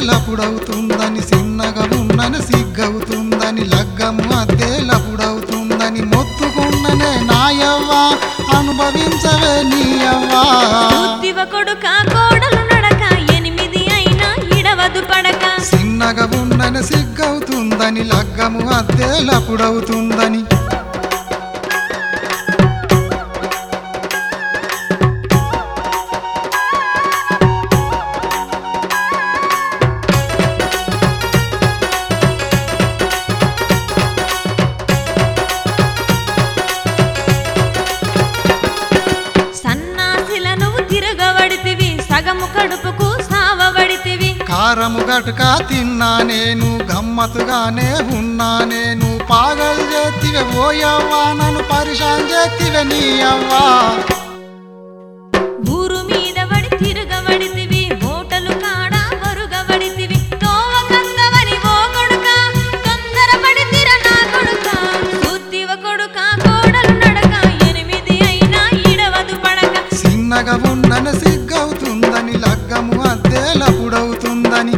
అద్దేలపుడవుతుందని చిన్నగా ఉన్నని సిగ్గవుతుందని లగ్గము అద్దేలపుడవుతుందని మొత్తుకున్ననే నాయవ్వా అనుభవించవే నీయవ్వా బుద్ధివ కొడుక కోడలు నడక ఎనిమిది అయినా ఇడవదు పడక చిన్నగా ఉన్నని సిగ్గవుతుందని లగ్గము అద్దేలపుడవుతుందని సన్నాసిల నువ్వు తిరగబడితివి సగము కడుపుకు సావబడితివి కారము గటుక తిన్నా నేను గమ్మతుగానే ఉన్నా నేను పాగలు చేతివే ఓయవ్వా నన్ను పరిశాన్ చేతివే నీ అవ్వా ఊరు మీద పడి తిరగబడితివి ఓటలు కాడ వరుగబడితివి తోవ కందవని ఓ కొడుక తొందరపడి తిర నా కొడుక సూత్తివ కొడుక కోడలు నడక ఎనిమిది అయినా ఇడవదు పడక చిన్నగా ఉన్నని సిగ్గవుతుందని లగ్గము అద్దేలపుడవుతుందని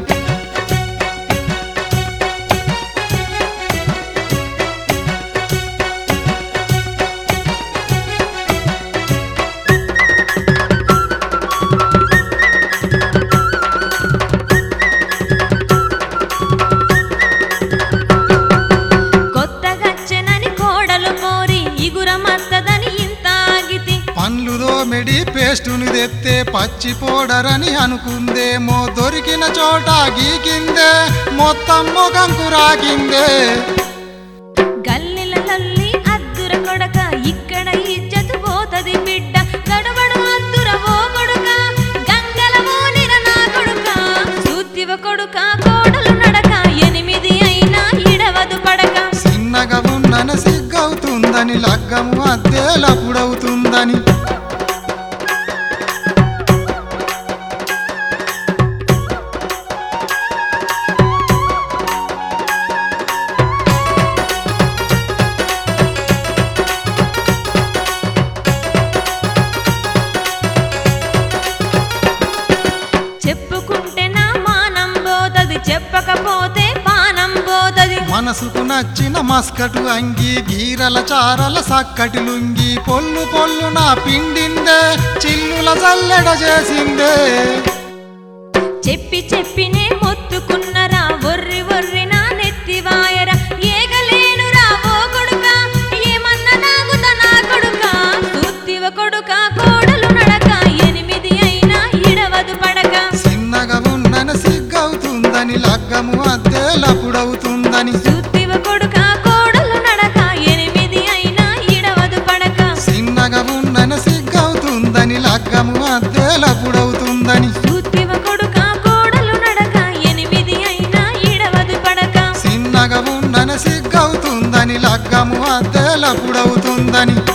కొత్తగచ్చెనని కోడలు కోరి ఇగురమత్తదని ఇంత ఆగితి పండ్లు దోమెడి పేస్టుని తెత్తే పచ్చి పోడరని అనుకుందేమో దొరికిన చోట గీకిందే మొత్తం ముఖంకు రాగిందే గల్లిల లల్లి అద్దుర కొడక ఇక్కడ ఇజ్జతు పోతది బిడ్డ గడబడు అద్దుర ఓ కొడుక గంగల మోనిన నా కొడుక సూత్తివ కొడుక కోడలు నడక ఎనిమిది అయినా ఇడవదు పడక చిన్నగా ఉన్నని సిగ్గవుతుందని లగ్గము అద్దేలపుడవుతుందని చెప్పుకుంటే నా మానం పోతది చెప్పకపోతే పానం పోతది మనసుకు నచ్చిన మస్కటు అంగి గీరల చారల సక్కటి లుంగి పొల్లు పొల్లు నా పిండిందే చిల్లుల జల్లెడ చేసిందే చెప్పి చెప్పినే మొత్తుకున్నరా ఒర్రి ఒర్రి నా నెత్తి వాయరా ఏగలేనురా ఓ కొడుక ఏమన్నా నాగుత నా కొడుక సూత్తివ కొడుక కోడలు నడక ఎనిమిది అయినా ఇడవదు పడక చిన్నగా ఉన్నని సిగ్గవుతుందని లగ్గము అద్దేలపుడవుతుందని సూత్తివ కొడుక కోడలు నడక ఎనిమిది అయినా ఇడవదు పడక చిన్నగా ఉన్నని సిగ్గవుతుందని లగ్గము అద్దేలపుడవుతుందని సూత్తివ కొడుక కోడలు నడక ఎనిమిది అయినా ఇడవదు పడక చిన్నగా ఉన్నని సిగ్గవుతుందని లగ్గము అద్దేలపుడవుతుందని